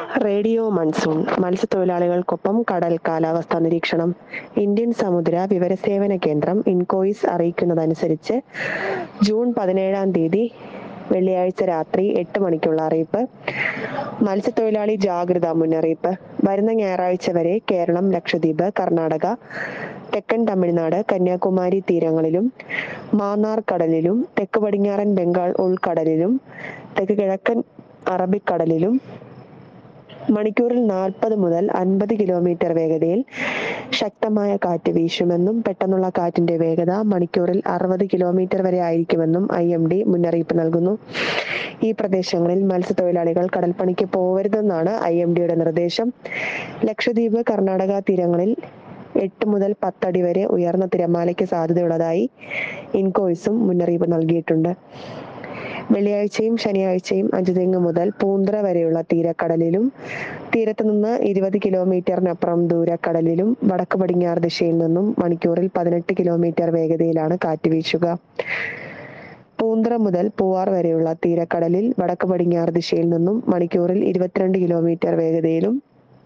radio monsoon മത്സ്യത്തൊഴിലാളികൾക്കൊപ്പം കടൽ കാലാവസ്ഥാ നിരീക്ഷണം ഇന്ത്യൻ സമുദ്ര വിവരസേവന കേന്ദ്രം ഇൻകോയിസ് അറിയിക്കുന്നതനുസരിച്ച് ജൂൺ പതിനേഴാം തീയതി വെള്ളിയാഴ്ച രാത്രി എട്ട് മണിക്കുള്ള അറിയിപ്പ് മത്സ്യത്തൊഴിലാളി ജാഗ്രതാ മുന്നറിയിപ്പ് വരുന്ന ഞായറാഴ്ച വരെ കേരളം ലക്ഷദ്വീപ് കർണാടക തെക്കൻ തമിഴ്നാട് കന്യാകുമാരി തീരങ്ങളിലും മാന്നാർ കടലിലും തെക്ക് പടിഞ്ഞാറൻ ബംഗാൾ ഉൾക്കടലിലും തെക്ക് കിഴക്കൻ അറബിക്കടലിലും മണിക്കൂറിൽ നാൽപ്പത് മുതൽ അൻപത് കിലോമീറ്റർ വേഗതയിൽ ശക്തമായ കാറ്റ് വീശുമെന്നും പെട്ടെന്നുള്ള കാറ്റിന്റെ വേഗത മണിക്കൂറിൽ അറുപത് കിലോമീറ്റർ വരെ ആയിരിക്കുമെന്നും ഐ എം ഡി മുന്നറിയിപ്പ് നൽകുന്നു ഈ പ്രദേശങ്ങളിൽ മത്സ്യത്തൊഴിലാളികൾ കടൽപ്പണിക്ക് പോവരുതെന്നാണ് ഐ എം ഡിയുടെ നിർദ്ദേശം ലക്ഷദ്വീപ് കർണാടക തീരങ്ങളിൽ എട്ട് മുതൽ പത്തടി വരെ ഉയർന്ന തിരമാലയ്ക്ക് സാധ്യതയുള്ളതായി ഇൻകോയ്സും മുന്നറിയിപ്പ് നൽകിയിട്ടുണ്ട് വെള്ളിയാഴ്ചയും ശനിയാഴ്ചയും അഞ്ചുതെങ്ങ് മുതൽ പൂന്തറ വരെയുള്ള തീരക്കടലിലും തീരത്ത് നിന്ന് ഇരുപത് കിലോമീറ്ററിനപ്പുറം ദൂരക്കടലിലും വടക്ക് പടിഞ്ഞാറ് ദിശയിൽ നിന്നും മണിക്കൂറിൽ പതിനെട്ട് കിലോമീറ്റർ വേഗതയിലാണ് കാറ്റ് വീശുക പൂന്തറ മുതൽ പൂവാർ വരെയുള്ള തീരക്കടലിൽ വടക്ക് പടിഞ്ഞാറ് ദിശയിൽ നിന്നും മണിക്കൂറിൽ ഇരുപത്തിരണ്ട് കിലോമീറ്റർ വേഗതയിലും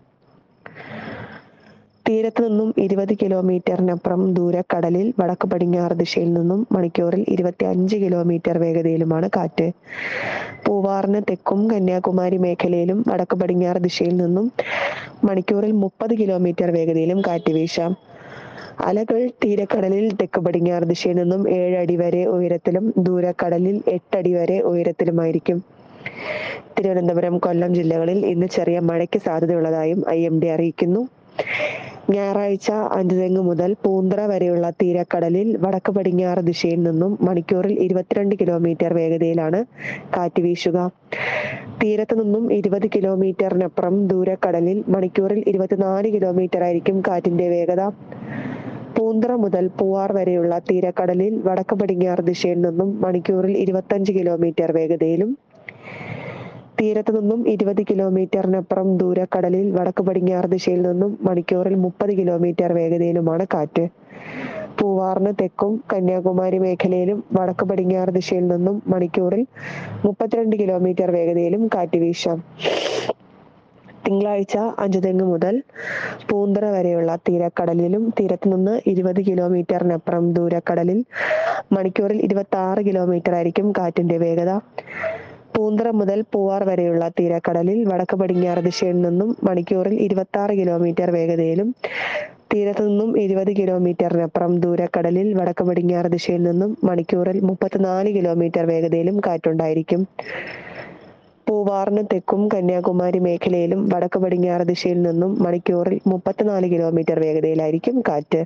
തീരത്ത് നിന്നും ഇരുപത് കിലോമീറ്ററിനപ്പുറം ദൂരക്കടലിൽ വടക്ക് പടിഞ്ഞാറ് ദിശയിൽ നിന്നും മണിക്കൂറിൽ ഇരുപത്തി അഞ്ച് കിലോമീറ്റർ വേഗതയിലുമാണ് കാറ്റ് പൂവാറിന് തെക്കും കന്യാകുമാരി മേഖലയിലും വടക്ക് പടിഞ്ഞാറ് ദിശയിൽ നിന്നും മണിക്കൂറിൽ മുപ്പത് കിലോമീറ്റർ വേഗതയിലും കാറ്റ് വീശാം അലകൾ തീരക്കടലിൽ തെക്ക് പടിഞ്ഞാറ് ദിശയിൽ നിന്നും ഏഴടി വരെ ഉയരത്തിലും ദൂരക്കടലിൽ എട്ടടി വരെ ഉയരത്തിലുമായിരിക്കും തിരുവനന്തപുരം കൊല്ലം ജില്ലകളിൽ ഇന്ന് ചെറിയ മഴയ്ക്ക് സാധ്യതയുള്ളതായും ഐ എം ഡി അറിയിക്കുന്നു ഞായറാഴ്ച അഞ്ചുതെങ്ങ് മുതൽ പൂന്തറ വരെയുള്ള തീരക്കടലിൽ വടക്ക് പടിഞ്ഞാറ് ദിശയിൽ നിന്നും മണിക്കൂറിൽ ഇരുപത്തിരണ്ട് കിലോമീറ്റർ വേഗതയിലാണ് കാറ്റ് വീശുക തീരത്ത് നിന്നും ഇരുപത് കിലോമീറ്ററിനപ്പുറം ദൂരക്കടലിൽ മണിക്കൂറിൽ ഇരുപത്തിനാല് കിലോമീറ്റർ ആയിരിക്കും കാറ്റിന്റെ വേഗത പൂന്തറ മുതൽ പൂവാർ വരെയുള്ള തീരക്കടലിൽ വടക്ക് പടിഞ്ഞാറ് ദിശയിൽ നിന്നും മണിക്കൂറിൽ ഇരുപത്തഞ്ച് കിലോമീറ്റർ വേഗതയിലും തീരത്ത് നിന്നും ഇരുപത് കിലോമീറ്ററിനപ്പുറം ദൂരക്കടലിൽ വടക്ക് പടിഞ്ഞാറ് ദിശയിൽ നിന്നും മണിക്കൂറിൽ മുപ്പത് കിലോമീറ്റർ വേഗതയിലുമാണ് കാറ്റ് പൂവാറിന് തെക്കും കന്യാകുമാരി മേഖലയിലും വടക്ക് പടിഞ്ഞാറ് ദിശയിൽ നിന്നും മണിക്കൂറിൽ മുപ്പത്തിരണ്ട് കിലോമീറ്റർ വേഗതയിലും കാറ്റ് വീശാം തിങ്കളാഴ്ച അഞ്ചുതെങ്ങ് മുതൽ പൂന്തറ വരെയുള്ള തീരക്കടലിലും തീരത്ത് നിന്ന് ഇരുപത് കിലോമീറ്ററിനപ്പുറം ദൂരക്കടലിൽ മണിക്കൂറിൽ ഇരുപത്തി ആറ് കിലോമീറ്റർ ആയിരിക്കും കാറ്റിന്റെ വേഗത പൂന്തറ മുതൽ പൂവാർ വരെയുള്ള തീരക്കടലിൽ വടക്ക് പടിഞ്ഞാറ് ദിശയിൽ നിന്നും മണിക്കൂറിൽ ഇരുപത്തി ആറ് കിലോമീറ്റർ വേഗതയിലും തീരത്തു നിന്നും ഇരുപത് കിലോമീറ്ററിനപ്പുറം ദൂരക്കടലിൽ വടക്ക് പടിഞ്ഞാറ് ദിശയിൽ നിന്നും മണിക്കൂറിൽ മുപ്പത്തിനാല് കിലോമീറ്റർ വേഗതയിലും കാറ്റുണ്ടായിരിക്കും പൂവാറിന് തെക്കും കന്യാകുമാരി മേഖലയിലും വടക്ക് പടിഞ്ഞാറ് ദിശയിൽ നിന്നും മണിക്കൂറിൽ മുപ്പത്തിനാല് കിലോമീറ്റർ വേഗതയിലായിരിക്കും കാറ്റ്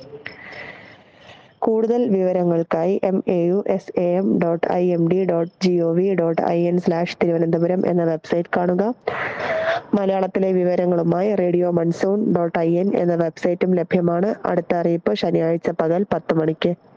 കൂടുതൽ വിവരങ്ങൾക്കായി M A U S A M dot I M D dot G O V dot I N slash Thiruvananthapuram എന്ന വെബ്സൈറ്റ് കാണുക മലയാളത്തിലെ വിവരങ്ങളുമായി radio monsoon dot I N എന്ന വെബ്സൈറ്റും ലഭ്യമാണ് അടുത്ത അറിയിപ്പ് ശനിയാഴ്ച പകൽ പത്ത് മണിക്ക്